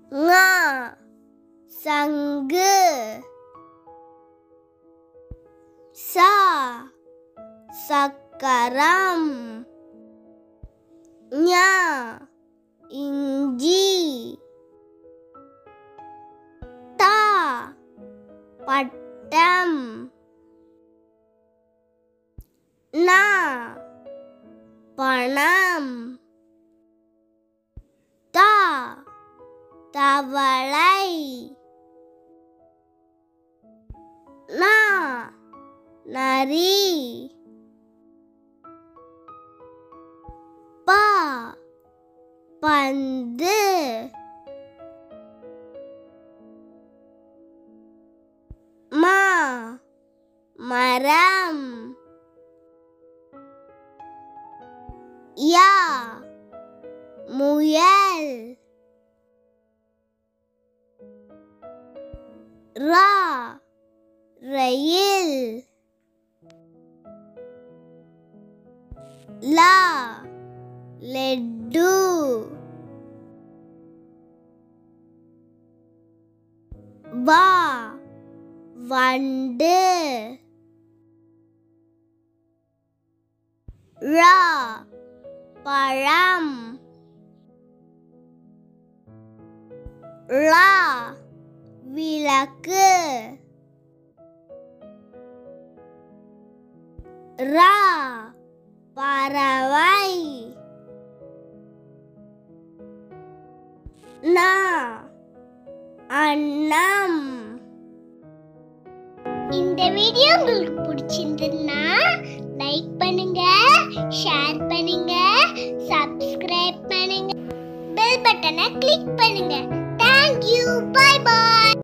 ங சங்கு சா சக்கரம் ஞ இஞ்சி தா பட்டம் நா பணம் தா தவளை நா நரி பா பந்து மா மரம் யா முயல் ரா ரயில் லா லெட்டு வா வண்டு ரா பழம் லா விளக்கு ரா பறவை நா அன்னம் இந்த வீடியோ உங்களுக்கு பிடிச்சிருந்ததுன்னா லைக் பண்ணுங்க ஷேர் பண்ணுங்க சப்ஸ்கிரைப் பண்ணுங்க பெல் பட்டனை கிளிக் பண்ணுங்க தேங்க்யூ பை பாய்